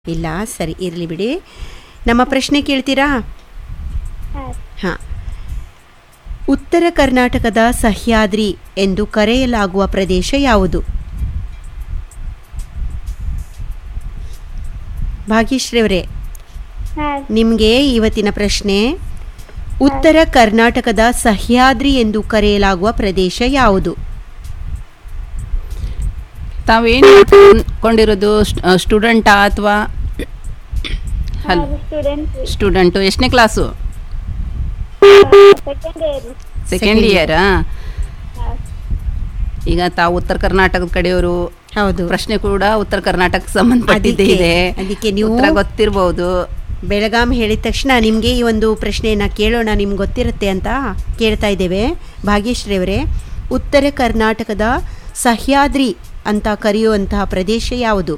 ಇಲ್ಲ ಸರಿ ಇರಲಿ ಬಿಡಿ ನಮ್ಮ ಪ್ರಶ್ನೆ ಕೇಳ್ತೀರಾ ಹಾಂ ಹಾಂ ಉತ್ತರ ಕರ್ನಾಟಕದ ಸಹ್ಯಾದ್ರಿ ಎಂದು ಕರೆಯಲಾಗುವ ಪ್ರದೇಶ ಯಾವುದು ಭಾಗ್ಯಶ್ರೀ ಅವರೇ ಹಾಂ ನಿಮಗೆ ಇವತ್ತಿನ ಪ್ರಶ್ನೆ ಉತ್ತರ ಕರ್ನಾಟಕದ ಸಹ್ಯಾದ್ರಿ ಎಂದು ಕರೆಯಲಾಗುವ ಪ್ರದೇಶ ಯಾವುದು ತಾವೇನು ಕೊಂಡಿರೋದು ಸ್ಟೂಡೆಂಟಾ ಅಥವಾ ಹಲೋ ಸ್ಟೂಡೆಂಟ್ ಸ್ಟೂಡೆಂಟು ಎಷ್ಟನೇ ಕ್ಲಾಸು ಸೆಕೆಂಡ್ ಇಯರ್ ಸೆಕೆಂಡ್ ಇಯರಾ ಹಾಂ ಈಗ ತಾವು ಉತ್ತರ ಕರ್ನಾಟಕದ ಕಡೆಯವರು ಹೌದು ಪ್ರಶ್ನೆ ಕೂಡ ಉತ್ತರ ಕರ್ನಾಟಕಕ್ಕೆ ಸಂಬಂಧಪಟ್ಟಿದ್ದೇ ಅದಕ್ಕೆ- ಇದೆ ಅದಕ್ಕೆ ನೀವು- ಉತ್ತರ ಗೊತ್ತಿರಬಹುದು ಬೆಳಗಾಂ ಹೇಳಿದ ತಕ್ಷಣ ನಿಮಗೆ ಈ ಒಂದು ಪ್ರಶ್ನೆಯನ್ನು ಕೇಳೋಣ ನಿಮ್ಗೆ ಗೊತ್ತಿರುತ್ತೆ ಅಂತ ಕೇಳ್ತಾ ಇದ್ದೇವೆ ಭಾಗ್ಯಶ್ರೀ ಅವರೇ ಉತ್ತರ ಕರ್ನಾಟಕದ ಸಹ್ಯಾದ್ರಿ ಅಂತ ಕರೆಯುವಂತಹ ಪ್ರದೇಶ ಯಾವುದು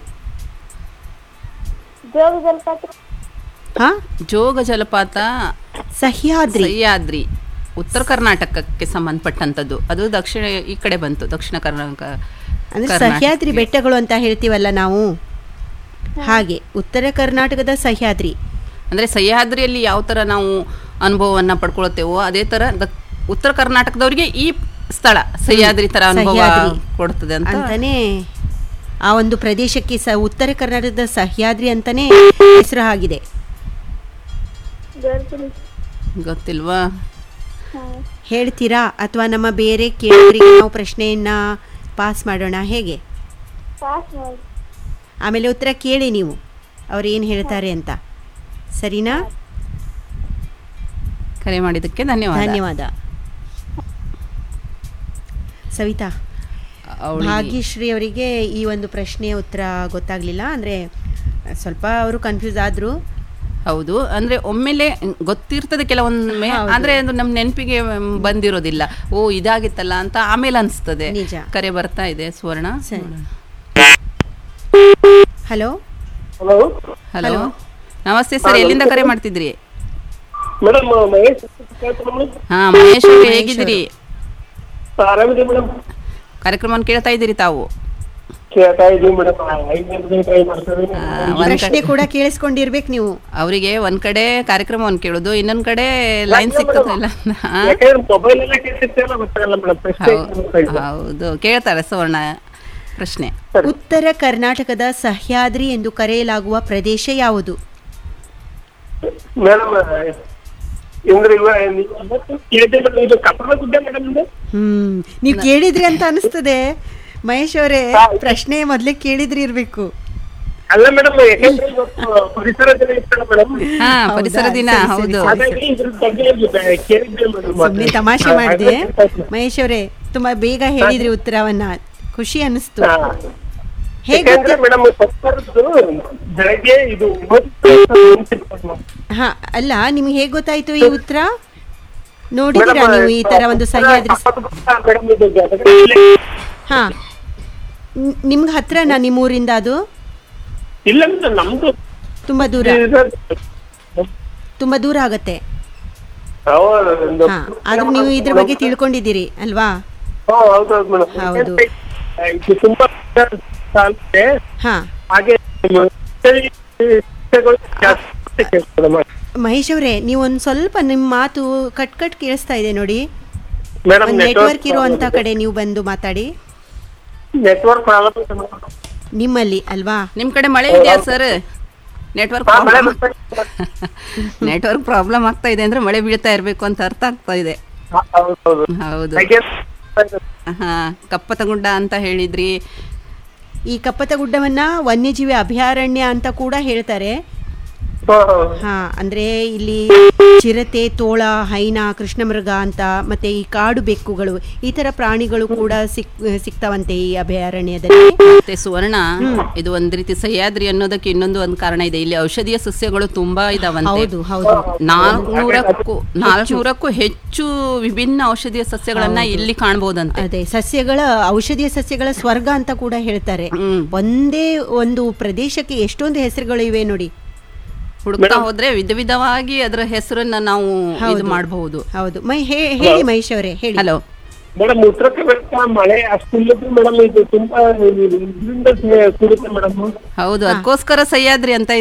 ಜೋಗ ಜಲಪಾತ ಹಾ ಜೋಗ ಜಲಪಾತ ಸಹ್ಯಾದ್ರಿ ಸಹ್ಯಾದ್ರಿ ಉತ್ತರ ಕರ್ನಾಟಕಕ್ಕೆ ಸಂಬಂಧಪಟ್ಟಂಥದ್ದು ಅದು ದಕ್ಷಿಣ ಈ ಕಡೆ ಬಂತು ದಕ್ಷಿಣ ಕರ್ನಾಟಕ ಅಂದ್ರೆ ಕರ್ನಾಟಕಕ್ಕೆ. ಸಹ್ಯಾದ್ರಿ ಬೆಟ್ಟಗಳು ಅಂತ ಹೇಳ್ತೀವಲ್ಲ ನಾವು ಹಾಗೆ ಉತ್ತರ ಕರ್ನಾಟಕದ ಸಹ್ಯಾದ್ರಿ ಅಂದ್ರೆ ಸಹ್ಯಾದ್ರಿಯಲ್ಲಿ ಯಾವ ತರ ನಾವು ಅನುಭವವನ್ನ ಪಡ್ಕೊಳ್ತೇವೋ ಅದೇ ತರ ದ- ಉತ್ತರ ಕರ್ನಾಟಕದವರಿಗೆ ಈ ಸ್ಥಳ ಸಹ್ಯಾದ್ರಿ ತರ ಅನುಭವ ಸಹ್ಯಾದ್ರಿ ಕೊಡ್ತದೆ ಅಂತ ಅಂತಾನೆ ಆ ಒಂದು ಪ್ರದೇಶಕ್ಕೆ ಸ ಉತ್ತರ ಕರ್ನಾಟಕದ ಸಹ್ಯಾದ್ರಿ ಅಂತಾನೆ ಹೆಸರು ಆಗಿದೆ ಗೊತ್ತಿಲ್ಲ ಗೊತ್ತಿಲ್ವಾ ಹಾಂ ಹೇಳ್ತೀರಾ ಅಥವಾ ನಮ್ಮ ಬೇರೆ ಕೇಳಿದ್ರಿಗೆ ನಾವು ಪ್ರಶ್ನೆಯನ್ನ ಪಾಸ್ ಮಾಡೋಣ ಹೇಗೆ ಪಾಸ್ ಮಾಡಿ ಆಮೇಲೆ ಉತ್ತರ ಕೇಳಿ ನೀವು ಅವ್ರು ಏನು ಹೇಳ್ತಾರೆ ಅಂತ ಸರಿನಾ ಕರೆ ಮಾಡಿದ್ದಕ್ಕೆ ಧನ್ಯವಾದ ಧನ್ಯವಾದ ಸವಿತಾ ಅವಳಿಗೆ- ಭಾಗ್ಯಶ್ರೀ ಅವರಿಗೆ ಈ ಒಂದು ಪ್ರಶ್ನೆಯ ಉತ್ತರ ಗೊತ್ತಾಗಲಿಲ್ಲ ಅಂದರೆ ಸ್ವಲ್ಪ ಅವರು ಕನ್ಫ್ಯೂಸ್ ಆದರು ಹೌದು ಅಂದ್ರೆ ಒಮ್ಮೆಲೆ ಗೊತ್ತಿರ್ತದೆ ಕೆಲವೊಮ್ಮೆ ಹೌದು. ಆದ್ರೆ ಅದು ನಮ್ ನೆನಪಿಗೆ ಬಂದಿರೋದಿಲ್ಲ ಓ ಇದಾಗಿತ್ತಲ್ಲ ಅಂತ ಆಮೇಲೆ ಅನ್ಸ್ತದೆ ನಿಜ. ಕರೆ ಬರ್ತಾ ಇದೆ ಸುವರ್ಣ ಸರಿ. Hello hello hello Hello. ನಮಸ್ತೆ ಸರ್ ಎಲ್ಲಿಂದ ಕರೆ ಮಾಡ್ತಿದ್ರಿ ಮೇಡಮ್ ಮಹೇಶ್ ಕೇಳ್ತೀರಾ ಮೇಡಮ್ ಹಾ ಮಹೇಶ್ ಅವ್ರು ಮಹೇಶ್ ಹೇಗಿದ್ದೀರಿ ಆರಾಮಿದೆ ಮೇಡಮ್ ಕಾರ್ಯಕ್ರಮವನ್ನು ಕೇಳ್ತಾ ಇದ್ದೀರಿ ತಾವು ಕೇಳ್ತಾ ಇದೀವಿ ಮೇಡಮ್ ಐದು ನಿಮಿಷ ಟ್ರೈ ಮಾಡ್ತಾರೆ ಆ, ಒಂದ್ ಪ್ರಶ್ನೆ ಕಡೆ ಕೂಡ ಕೇಳಿಸ್ಕೊಂಡಿರ್ಬೇಕು ನೀವು ಅವರಿಗೆ ಒಂದ್ ಕಡೆ ಕಾರ್ಯಕ್ರಮವನ್ನು ಕೇಳೋದು ಇನ್ನೊಂದ್ ಕಡೆ ಲೈನ್ ಸಿಗ್ತದಲ್ಲ ಹಾ? ಯಾಕಂದ್ರೆ ಮೊಬೈಲ್ ಎಲ್ಲ ಕೇಳ್ತಿರ್ತೀವಲ್ಲ ಗೊತ್ತಾಗಲ್ಲ ಮೇಡಮ್ ಹೌ- ಹೌದು ಕೇಳ್ತಾರೆ ಸುವರ್ಣ ಪ್ರಶ್ನೆ ಉತ್ತರ ಕರ್ನಾಟಕದ ಸಹ್ಯಾದ್ರಿ ಎಂದು ಕರೆಯಲಾಗುವ ಪ್ರದೇಶ ಯಾವುದು ಮೇಡಮ್ ಅಂದ್ರೆ ಇವ ನೀವು ಅವತ್ತು ಕೇಳಿದ್ದೆ ಮೇಡಮ್ ಇದು ಕಪ್ಪಡ ಗುಡ್ಡ ಮೇಡಮ್ ಇದು ಹ್ಮ್ ನೀವು ಕೇಳಿದ್ರಿ ಅಂತ ಅನಿಸ್ತದೆ ಮಹೇಶ್ ಅವರೇ ಹಾ. ಪ್ರಶ್ನೆ ಮೊದ್ಲೇ ಕೇಳಿದ್ರಿ ಇರ್ಬೇಕು ಅಲ್ಲ ಮೇಡಮ್ ಯಾಕಂದ್ರೆ ಇವತ್ತು ಪರಿಸರ ದಿನ ಇತ್ತಲ್ಲ ಮೇಡಮ್ ಹಾ ಹೌದಾ? ಪರಿಸರ ದಿನ ಸರಿ, ಸರಿ, ಹೌದು ಸರಿ. ಹಾಗಾಗಿ ಇದ್ರ ಬಗ್ಗೆ ಕೇಳಿದ್ದೆ ಮೇಡಮ್ ಸುಮ್ಮನೆ ತಮಾಷೆ ಮಾಡಿದೆ ಮಹೇಶ್ ಅವರೇ ತುಂಬಾ ಬೇಗ ಹೇಳಿದ್ರಿ ಉತ್ತರವನ್ನ ಖುಷಿ ಅನಿಸ್ತು ಹೇಗೆ ಯಾಕಂದ್ರೆ ಮೇಡಮ್ ಸರ್ಕಾರದ್ದು ಬೆಳಗ್ಗೆ ಇದು ಒಂಬತ್ತು ಮೇಡಮ್ ಹಾ ಅಲ್ಲ ನಿಮ್ಗೆ ಹೇಗೆ ಗೊತ್ತಾಯ್ತು ಈ ಉತ್ತರ ನೋಡಿದ್ದೀರಾ ನೀವು ಈ ತರ ಒಂದು ಸಹ್ಯಾದ್ರಿ ಮೇಡಮ್ ಇದು ಗದಗದಲ್ಲಿ ಹಾ ನ್- ನಿಮ್ಗೆ ಹತ್ರನಾ ನಿಮ್ಮ ಊರಿಂದ ಅದು ಇಲ್ಲ ಮೇಡಮ್ ನಮ್ದು ತುಂಬಾ ದೂರ ಇದು- ತುಂಬಾ ದೂರ ಆಗತ್ತೆ ಹೌದು. ಹಾ ಆದ್ರೂ ನೀವು ಇದ್ರ ಬಗ್ಗೆ ತಿಳ್ಕೊಂಡಿದ್ದೀರಿ ಅಲ್ವಾ ಹಾ, ಹೌದೌದು ಮೇಡಮ್ ಹೌದು. ಇದು ತುಂಬಾ ಸಾಲುತ್ತೆ. ಹಾ ಹಾಗೆ ವಿಷಯಗಳು ಜಾಸ್ತಿ ಕೇಳ್ತದೆ ಮೇಡಮ್. ಮಹೇಶ್ ಅವರೇ ನೀವು ಒಂದ್ ಸ್ವಲ್ಪ ನಿಮ್ಮ ಮಾತು ಕಟ್ ಕಟ್ ಕೇಳಿಸ್ತಾ ಇದೆ ನೋಡಿ ಮೇಡಮ್ ಒಂದು ನೆಟ್ವರ್ಕ್ ಇರುವಂತ ಕಡೆ ನೀವು ಬಂದು ಮಾತಾಡಿ ನೆಟ್ವರ್ಕ್ ಪ್ರಾಬ್ಲಮ್ ಇದೆ ಮೇಡಮ್. ನಿಮ್ಮಲ್ಲಿ ಅಲ್ವಾ ನಿಮ್ ಕಡೆ ಮಳೆ ಇದೆಯಾ ಸರ್ ನೆಟ್ವರ್ಕ್ ಹಾ, ಮಳೆ ಪ್ರಾಬ್ಲಮ್ ಬರ್ತಾ ಇದೆ ಮೇಡಮ್. ನೆಟ್ವರ್ಕ್ ಪ್ರಾಬ್ಲಮ್ ಆಗ್ತಾ ಇದೆ ಅಂದ್ರೆ ಮಳೆ ಬೀಳ್ತಾ ಇರ್ಬೇಕು ಅಂತ ಅರ್ಥ ಆಗ್ತಾ ಇದೆ ಹಾ, ಹೌದೌದು ಹೌದು ಹಾಗೆ ಹಾ ಕಪ್ಪತಗುಡ್ಡ ಅಂತ ಹೇಳಿದ್ರಿ ಈ ಕಪ್ಪತ ಗುಡ್ಡವನ್ನ ವನ್ಯಜೀವಿ ಅಭಯಾರಣ್ಯ ಅಂತ ಕೂಡ ಹೇಳ್ತಾರೆ ಹಾ, ಹಾ. ಹಾ ಅಂದ್ರೆ ಇಲ್ಲಿ ಚಿರತೆ ತೋಳ ಹೈನ ಕೃಷ್ಣಮೃಗ ಅಂತ ಮತ್ತೆ ಈ ಕಾಡು ಬೆಕ್ಕುಗಳು ಈ ತರ ಪ್ರಾಣಿಗಳು ಕೂಡ ಸಿಕ್ ಸಿಗ್ತಾವಂತೆ ಈ ಅಭಯಾರಣ್ಯದಲ್ಲಿ ಮತ್ತೆ ಸುವರ್ಣ ಇದು ಒಂದ್ ರೀತಿ ಸಹ್ಯಾದ್ರಿ ಅನ್ನೋದಕ್ಕೆ ಇನ್ನೊಂದು ಒಂದು ಕಾರಣ ಇದೆ ಇಲ್ಲಿ ಔಷಧೀಯ ಸಸ್ಯಗಳು ತುಂಬಾ ಇದಾವಂತೆ ಹೌದು ಹೌದು ನಾಲ್ಕುನೂರಕ್ಕೂ ನಾಲ್ಕುನೂರಕ್ಕೂ ಹೆಚ್ಚು ವಿಭಿನ್ನ ಔಷಧೀಯ ಸಸ್ಯಗಳನ್ನ ಇಲ್ಲಿ ಕಾಣಬಹುದಂತೆ ಅದೇ ಸಸ್ಯಗಳ ಔಷಧೀಯ ಸಸ್ಯಗಳ ಸ್ವರ್ಗ ಅಂತ ಕೂಡ ಹೇಳ್ತಾರೆ ಹ್ಮ್. ಒಂದೇ ಒಂದು ಪ್ರದೇಶಕ್ಕೆ ಎಷ್ಟೊಂದು ಹೆಸರುಗಳು ಇವೆ ನೋಡಿ ಹುಡುಕ್ತಾ ಹೋದ್ರೆ ವಿಧ ವಿಧವಾಗಿ ಅದರ ಹೆಸರನ್ನ ನಾವು ಇದು ಹೌದು. ಮಾಡಬಹುದು ಹೌದು ಮೈ ಹೇ- ಹೇಳಿ ಮಹೇಶ್ ಅವರೇ ಹೇಳಿ ಹಲೋ ಮೇಡಮ್ ಉತ್ತರ ಕರ್ನಾಟಕ ಮಳೆ ಅಷ್ಟಿಲ್ಲದ್ರು ಮೇಡಮ್ ಇದು ತುಂಬಾ ಇದರಿಂದ ಕೂಡುತ್ತೆ ಮೇಡಮ್ ಹೌದು ಅದಕ್ಕೋಸ್ಕರ ಸಹ್ಯಾದ್ರಿ ಅಂತ